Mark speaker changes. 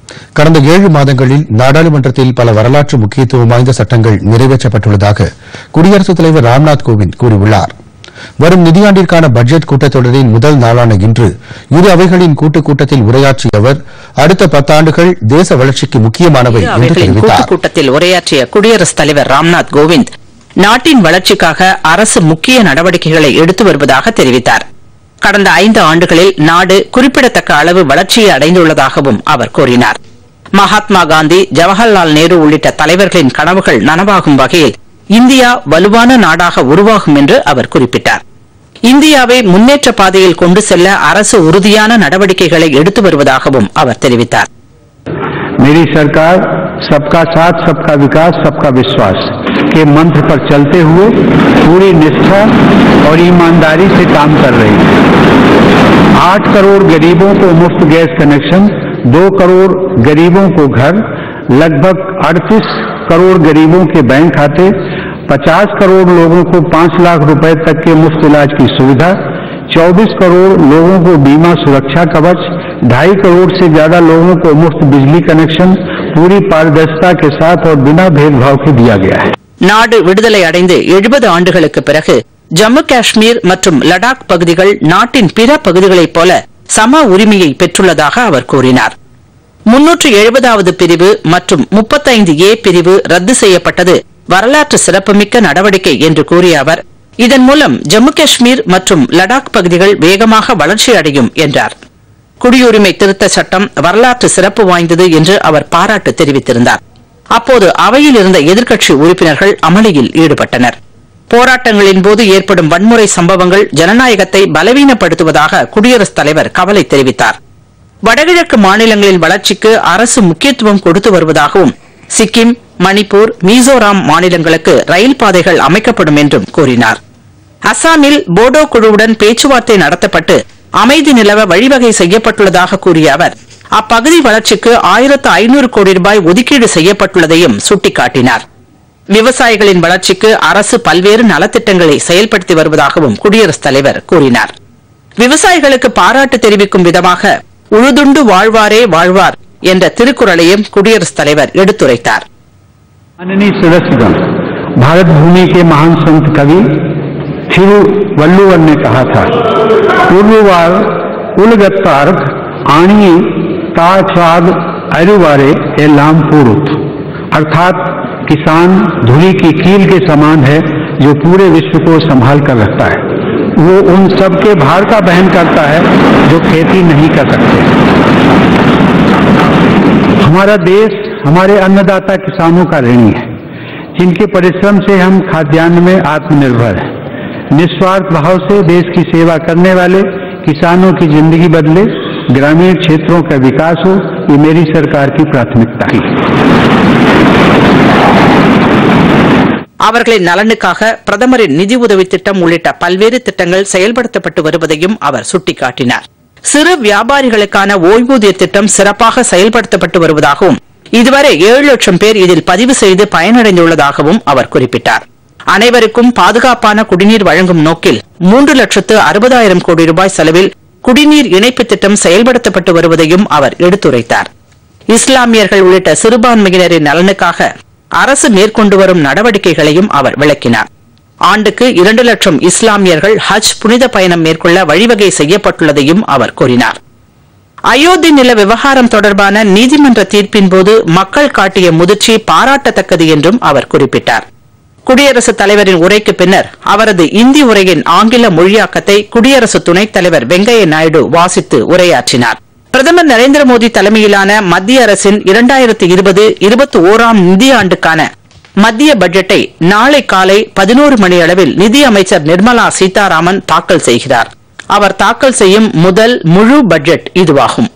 Speaker 1: கடந்த ஏழு மாதங்களில் நாடாளுமன்றத்தில் பல வரலாற்று முக்கியத்துவம் வாய்ந்த சட்டங்கள் நிறைவேற்றப்பட்டுள்ளதாக குடியரசுத் தலைவர் ராம்நாத் கோவிந்த் கூறியுள்ளார் வரும் நிதியாண்டிற்கான பட்ஜெட் கூட்டத்தொடரின் முதல் நாளான இன்று இரு அவைகளின் கூட்டுக் கூட்டத்தில் உரையாற்றிய அவர் அடுத்த பத்தாண்டுகள் தேச வளர்ச்சிக்கு முக்கியமானவை
Speaker 2: இரு
Speaker 1: என்று
Speaker 2: அவைகளின்
Speaker 1: தெரிவித்தார்
Speaker 2: கூட்டுக் கூட்டத்தில் உரையாற்றிய குடியரசுத் தலைவர் ராம்நாத் கோவிந்த் நாட்டின் வளர்ச்சிக்காக அரசு முக்கிய நடவடிக்கைகளை எடுத்து வருவதாக தெரிவித்தார் கடந்த ஐந்து ஆண்டுகளில் நாடு குறிப்பிடத்தக்க அளவு வளர்ச்சியை அடைந்துள்ளதாகவும் அவர் கூறினார் மகாத்மா காந்தி ஜவஹர்லால் நேரு உள்ளிட்ட தலைவர்களின் கனவுகள் நனவாகும் வகையில் இந்தியா வலுவான நாடாக உருவாகும் என்று அவர் குறிப்பிட்டார் இந்தியாவை முன்னேற்ற பாதையில் கொண்டு செல்ல அரசு உறுதியான நடவடிக்கைகளை எடுத்து வருவதாகவும் அவர் தெரிவித்தார்
Speaker 3: मेरी सरकार सबका साथ सबका विकास सबका विश्वास के मंत्र पर चलते हुए पूरी निष्ठा और ईमानदारी से काम कर रही है आठ करोड़ गरीबों को मुफ्त गैस कनेक्शन दो करोड़ गरीबों को घर लगभग 38 करोड़ गरीबों के बैंक खाते 50 करोड़ लोगों को 5 लाख रुपए तक के मुफ्त इलाज की सुविधा 24 करोड़ लोगों को बीमा सुरक्षा कवच ढाई करोड़ से ज्यादा लोगों को मुफ्त बिजली कनेक्शन पूरी पारदर्शिता के साथ और बिना भेदभाव के दिया गया है
Speaker 2: நாடு விடுதலை அடைந்து எழுபது ஆண்டுகளுக்கு பிறகு ஜம்மு காஷ்மீர் மற்றும் லடாக் பகுதிகள் நாட்டின் பிற பகுதிகளைப் போல சம உரிமையை பெற்றுள்ளதாக அவர் கூறினார் முன்னூற்று எழுபதாவது பிரிவு மற்றும் முப்பத்தைந்து ஏ பிரிவு ரத்து செய்யப்பட்டது வரலாற்று சிறப்புமிக்க நடவடிக்கை என்று கூறிய அவர் இதன் மூலம் ஜம்மு காஷ்மீர் மற்றும் லடாக் பகுதிகள் வேகமாக வளர்ச்சி அடையும் என்றார் குடியுரிமை திருத்த சட்டம் வரலாற்று சிறப்பு வாய்ந்தது என்று அவர் பாராட்டு தெரிவித்திருந்தார் அப்போது அவையில் இருந்த எதிர்க்கட்சி உறுப்பினர்கள் அமளியில் ஈடுபட்டனர் போராட்டங்களின் போது ஏற்படும் வன்முறை சம்பவங்கள் ஜனநாயகத்தை பலவீனப்படுத்துவதாக குடியரசுத் தலைவர் கவலை தெரிவித்தார் வடகிழக்கு மாநிலங்களின் வளர்ச்சிக்கு அரசு முக்கியத்துவம் கொடுத்து வருவதாகவும் சிக்கிம் மணிப்பூர் மிசோராம் மாநிலங்களுக்கு ரயில் பாதைகள் அமைக்கப்படும் என்றும் கூறினார் அசாமில் போடோ குழுவுடன் பேச்சுவார்த்தை நடத்தப்பட்டு அமைதி நிலவ வழிவகை செய்யப்பட்டுள்ளதாக கூறிய அவர் அப்பகுதி வளர்ச்சிக்கு ஆயிரத்து ஐநூறு கோடி ரூபாய் ஒதுக்கீடு செய்யப்பட்டுள்ளதையும் சுட்டிக்காட்டினார் விவசாயிகளின் வளர்ச்சிக்கு அரசு பல்வேறு நலத்திட்டங்களை செயல்படுத்தி வருவதாகவும் குடியரசுத் தலைவர் கூறினார் விவசாயிகளுக்கு பாராட்டு தெரிவிக்கும் விதமாக உழுதுண்டு வாழ்வாரே வாழ்வார் என்ற திருக்குறளையும் குடியரசுத் தலைவர் எடுத்துரைத்தார்
Speaker 3: माननीय सदस्यगण भारत भूमि के महान संत कवि थिरुवल्लुवर ने कहा था पूर्ववार उलगत्तार्क आणी ताछाद अरुवारे एलाम पूरुत अर्थात किसान धुरी की कील के समान है जो पूरे विश्व को संभाल कर रखता है वो उन सबके भार का बहन करता है जो खेती नहीं कर सकते हमारा देश हमारे अन्नदाता किसानों का ऋणी है जिनके परिश्रम से हम खाद्यान्न में आत्मनिर्भर हैं निस्वार्थ भाव से देश की सेवा करने वाले किसानों की जिंदगी बदले ग्रामीण क्षेत्रों का विकास हो ये मेरी सरकार की प्राथमिकता है
Speaker 2: அவர்களின் நலனுக்காக பிரதமரின் நிதி உதவி திட்டம் உள்ளிட்ட பல்வேறு திட்டங்கள் செயல்படுத்தப்பட்டு வருவதையும் அவர் சுட்டிக்காட்டினார் சிறு வியாபாரிகளுக்கான ஓய்வூதிய திட்டம் சிறப்பாக செயல்படுத்தப்பட்டு வருவதாகவும் இதுவரை ஏழு லட்சம் பேர் இதில் பதிவு செய்து பயனடைந்துள்ளதாகவும் அவர் குறிப்பிட்டார் அனைவருக்கும் பாதுகாப்பான குடிநீர் வழங்கும் நோக்கில் மூன்று லட்சத்து அறுபதாயிரம் கோடி ரூபாய் செலவில் குடிநீர் இணைப்பு திட்டம் செயல்படுத்தப்பட்டு வருவதையும் அவர் எடுத்துரைத்தார் இஸ்லாமியர்கள் உள்ளிட்ட சிறுபான்மையினரின் நலனுக்காக அரசு மேற்கொண்டு வரும் நடவடிக்கைகளையும் அவர் விளக்கினார் ஆண்டுக்கு இரண்டு லட்சம் இஸ்லாமியர்கள் ஹஜ் புனித பயணம் மேற்கொள்ள வழிவகை செய்யப்பட்டுள்ளதையும் அவர் கூறினார் அயோத்தி நில விவகாரம் தொடர்பான நீதிமன்ற தீர்ப்பின் போது மக்கள் காட்டிய முதிர்ச்சி பாராட்டத்தக்கது என்றும் அவர் குறிப்பிட்டார் குடியரசுத் தலைவரின் உரைக்கு பின்னர் அவரது இந்தி உரையின் ஆங்கில மொழியாக்கத்தை குடியரசு துணைத் தலைவர் வெங்கையா நாயுடு வாசித்து உரையாற்றினார் பிரதமர் நரேந்திர மோடி தலைமையிலான மத்திய அரசின் இரண்டாயிரத்து இருபது இருபத்தி ஓராம் நிதியாண்டுக்கான மத்திய பட்ஜெட்டை நாளை காலை பதினோரு மணி அளவில் நிதி அமைச்சர் நிர்மலா சீதாராமன் தாக்கல் செய்கிறார் அவர் தாக்கல் செய்யும் முதல் முழு பட்ஜெட் இதுவாகும்